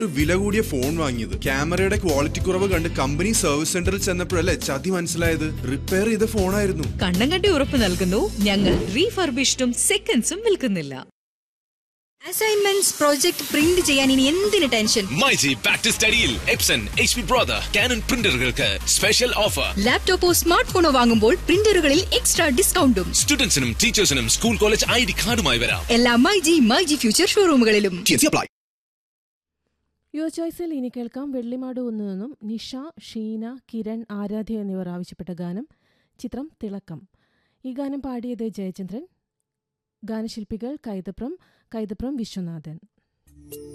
ഒരു വില കൂടിയ ഫോൺ വാങ്ങിയത് ക്യാമറയുടെ ക്വാളിറ്റി കുറവ് കണ്ട് കമ്പനി സർവീസ് സെന്ററിൽ ചെന്നപ്പോഴല്ലേ ചതി മനസ്സിലായത് റിപ്പയർ ചെയ്ത ഫോണായിരുന്നു കണ്ണം കണ്ടി ഉറപ്പ് നൽകുന്നു ഞങ്ങൾ റീഫർബിഷ്ഡും സെക്കൻഡ്സും വിൽക്കുന്നില്ല അസൈൻമെന്റ്സ് പ്രോജക്ട് പ്രിന്റ് ചെയ്യാൻ ഇനി എന്തിന് ടെൻഷൻ മൈജി ബാക്ക് ടു സ്റ്റഡിയിൽ Epson H P brother Canon പ്രിന്ററുകൾക്ക് സ്പെഷ്യൽ ഓഫർ ലാപ്ടോപ്പോ സ്മാർട്ട് ഫോണോ വാങ്ങുമ്പോൾ പ്രിന്ററുകളിൽ എക്സ്ട്രാ ഡിസ്കൗണ്ടും സ്റ്റുഡൻസിനും ടീച്ചേഴ്സിനും സ്കൂൾ കോളേജ് ഐ ഡി കാർഡുമായി വരാം എല്ലാ മൈജി മൈജി ഫ്യൂച്ചർ ഷോറൂമുകളിലും യുവ ചോയ്സിൽ ഇനി കേൾക്കാം വെള്ളിമാട് കുന്നു നിന്നും നിഷ ഷീന കിരൺ ആരാധ്യ എന്നിവർ ആവശ്യപ്പെട്ട ഗാനം ചിത്രം തിളക്കം ഈ ഗാനം പാടിയത് ജയചന്ദ്രൻ ഗാനശില്പികൾ കൈതപ്രം കൈതപ്രം വിശ്വനാഥൻ